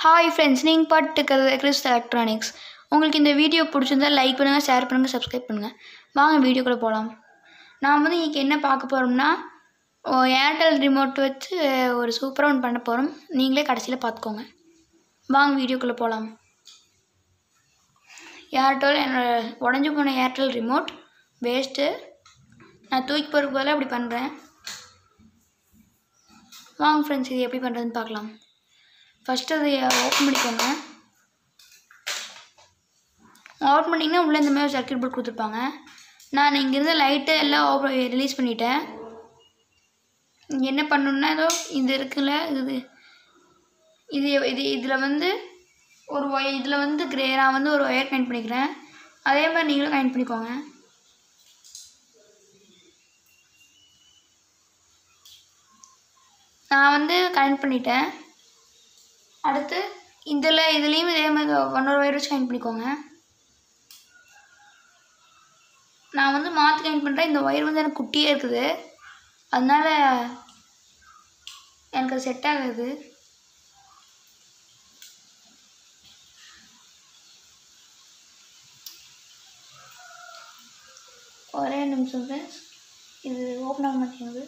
hi friends நீங்கள் பாட்டுக்கிறது Chris electronics உங்களுக்கு இந்த வீடியோ பிடிச்சிருந்தா லைக் பண்ணுங்கள் ஷேர் பண்ணுங்கள் சப்ஸ்கிரைப் பண்ணுங்கள் வாங்க வீடியோக்குள்ளே போகலாம் நான் வந்து இன்றைக்கி என்ன பார்க்க போகிறோம்னா ஏர்டெல் ரிமோட் வச்சு ஒரு சூப்பராக ஒன்று பண்ண போகிறோம் நீங்களே கடைசியில் பார்த்துக்கோங்க வாங்க வீடியோக்குள்ளே போகலாம் ஏர்டெல் என்னோட உடஞ்சி போன ஏர்டெல் ரிமோட் வேஸ்ட்டு நான் தூக்கி போகிறதுக்கு பதிலாக அப்படி பண்ணுறேன் வாங்க ஃப்ரெண்ட்ஸ் இது எப்படி பண்ணுறதுன்னு பார்க்கலாம் ஃபஸ்ட்டு அதை ஓப்பன் பண்ணிக்கோங்க ஓப்பன் பண்ணிங்கன்னா உள்ளே இந்த மாதிரி சர்க்கியூட் போர்ட் கொடுத்துருப்பாங்க நான் இங்கேருந்து லைட்டு எல்லாம் ஓப்பன் ரிலீஸ் பண்ணிட்டேன் இங்க என்ன பண்ணணுன்னா ஏதோ இது இருக்குல்ல இது இது இது இதில் வந்து ஒரு ஒய இதில் வந்து கிரே நான் வந்து ஒரு ஒயர் கனெக்ட் பண்ணிக்கிறேன் அதே மாதிரி நீங்களும் கனெக்ட் பண்ணிக்கோங்க நான் வந்து கனெக்ட் பண்ணிட்டேன் அடுத்து இதில் இதுலேயும் இதே மாதிரி ஒன்னொரு ஒயர் வச்சு கனெக்ட் பண்ணிக்கோங்க நான் வந்து மாற்றி கனெக்ட் பண்ணுறேன் இந்த ஒயர் வந்து எனக்கு குட்டியே இருக்குது அதனால் எனக்கு அது செட் ஆகாது ஒரே நிமிஷம் ஃப்ரெண்ட்ஸ் இது ஓப்பன் ஆக மாட்டேங்குது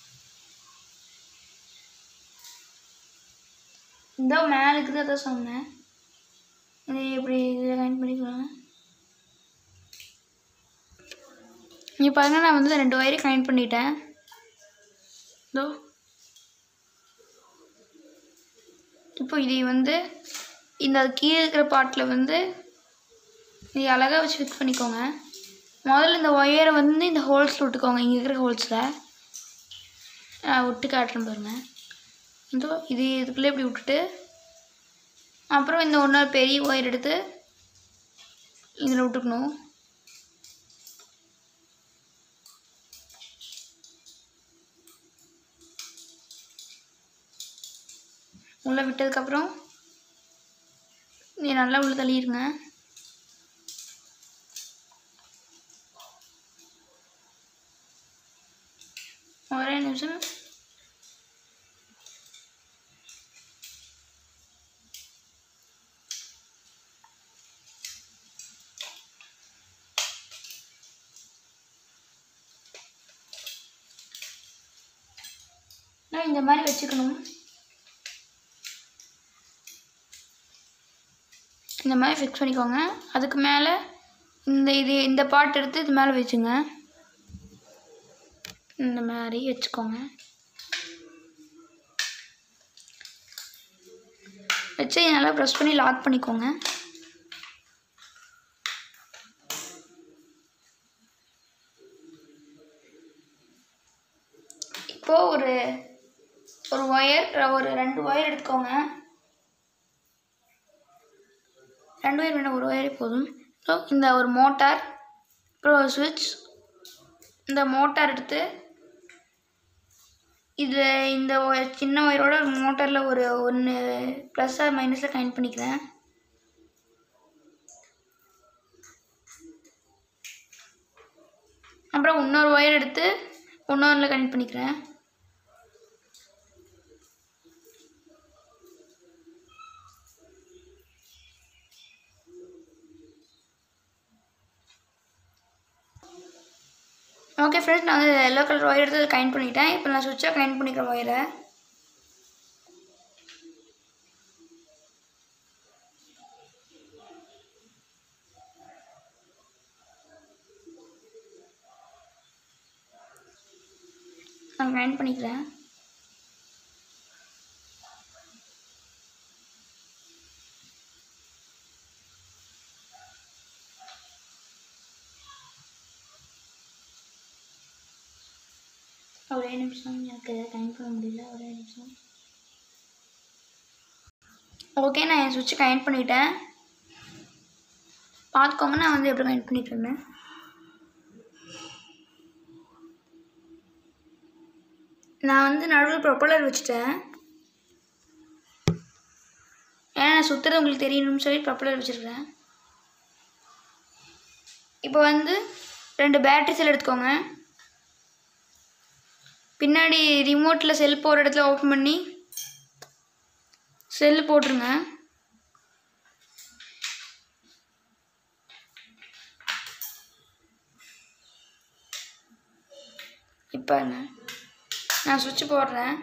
இந்த மேலே இருக்குது அதான் சொன்னேன் இது எப்படி இதில் கனெக்ட் பண்ணிக்கலாம் இங்கே பாருங்க நான் வந்து ரெண்டு ஒயரையும் கனெக்ட் பண்ணிட்டேன் இதோ இப்போ இதை வந்து இந்த கீழே இருக்கிற பாட்டில் வந்து இது அழகாக வச்சு ஃபிக்ஸ் பண்ணிக்கோங்க முதல்ல இந்த ஒயரை வந்து இந்த ஹோல்ஸில் விட்டுக்கோங்க இங்கே இருக்கிற ஹோல்ஸில் நான் விட்டு காட்டுறேன் பாருங்கள் இதோ இது இதுக்குள்ளே இப்படி விட்டுட்டு அப்புறம் இந்த ஒன்றா பெரிய ஒயர் எடுத்து இதில் விட்டுக்கணும் உள்ளே விட்டதுக்கப்புறம் நீ நல்லா உள்ள தள்ளிடுங்க ஒரே நிமிஷம் நான் இந்த மாதிரி வச்சுக்கணும் இந்த மாதிரி ஃபிக்ஸ் பண்ணிக்கோங்க அதுக்கு மேலே இந்த இது இந்த பாட்டு எடுத்து இது மேலே வச்சுங்க இந்த மாதிரி வச்சுக்கோங்க வச்சு நல்லா ப்ரெஸ் பண்ணி லாக் பண்ணிக்கோங்க இப்போது ஒரு ஒரு ஒயர் ஒரு ரெண்டு ஒயர் எடுத்துக்கோங்க ரெண்டு ஒயர் வேணால் ஒரு ஒயரே போதும் ஸோ இந்த ஒரு மோட்டார் அப்புறம் ஒரு சுவிட்ச் இந்த மோட்டார் எடுத்து இது இந்த ஒயர் சின்ன ஒயரோட மோட்டாரில் ஒரு ஒன்று ப்ளஸ்ஸாக மைனஸில் கனெக்ட் பண்ணிக்கிறேன் அப்புறம் இன்னொரு ஒயர் எடுத்து இன்னொன்றில் கனெக்ட் பண்ணிக்கிறேன் ஓகே ஃப்ரெண்ட்ஸ் நான் வந்து எல்லோ கலர் ஒயர் எடுத்து கனெக்ட் பண்ணிட்டேன் இப்போ நான் சுவிட்சாக கனெக்ட் பண்ணிக்கிறேன் ஒயரை நான் கனெக்ட் பண்ணிக்கிறேன் ஒரே நிமிஷம் எனக்கு கனெக்ட் பண்ண முடியல ஒரே நிமிஷம் ஓகே நான் என் சுவிட்சை கனெக்ட் பண்ணிட்டேன் பார்த்துக்கோங்க நான் வந்து எப்படி கனெக்ட் பண்ணிட்டு இருந்தேன் நான் வந்து நடுவில் ப்ரொப்பலர் வச்சுட்டேன் ஏன்னா நான் சுற்றுறது உங்களுக்கு தெரியணும்னு சொல்லி ப்ரொப்பலர் வச்சுருக்கேன் இப்போ வந்து ரெண்டு பேட்டரி செல் எடுத்துக்கோங்க பின்னாடி ரிமோட்டில் செல் போகிற இடத்துல ஓப்பன் பண்ணி செல்லு போட்டுருங்க இப்போ நான் சுவிட்ச் போடுறேன்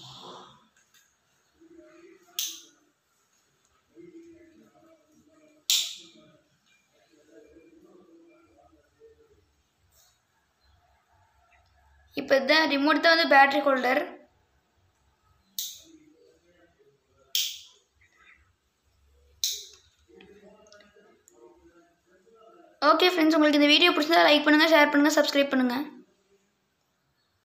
இப்போ இதுதான் ரிமோட் தான் வந்து பேட்டரி ஹோல்டர் ஓகே ஃப்ரெண்ட்ஸ் உங்களுக்கு இந்த வீடியோ பிடிச்சிருந்தா லைக் பண்ணுங்கள் ஷேர் பண்ணுங்கள் சப்ஸ்கிரைப் பண்ணுங்கள்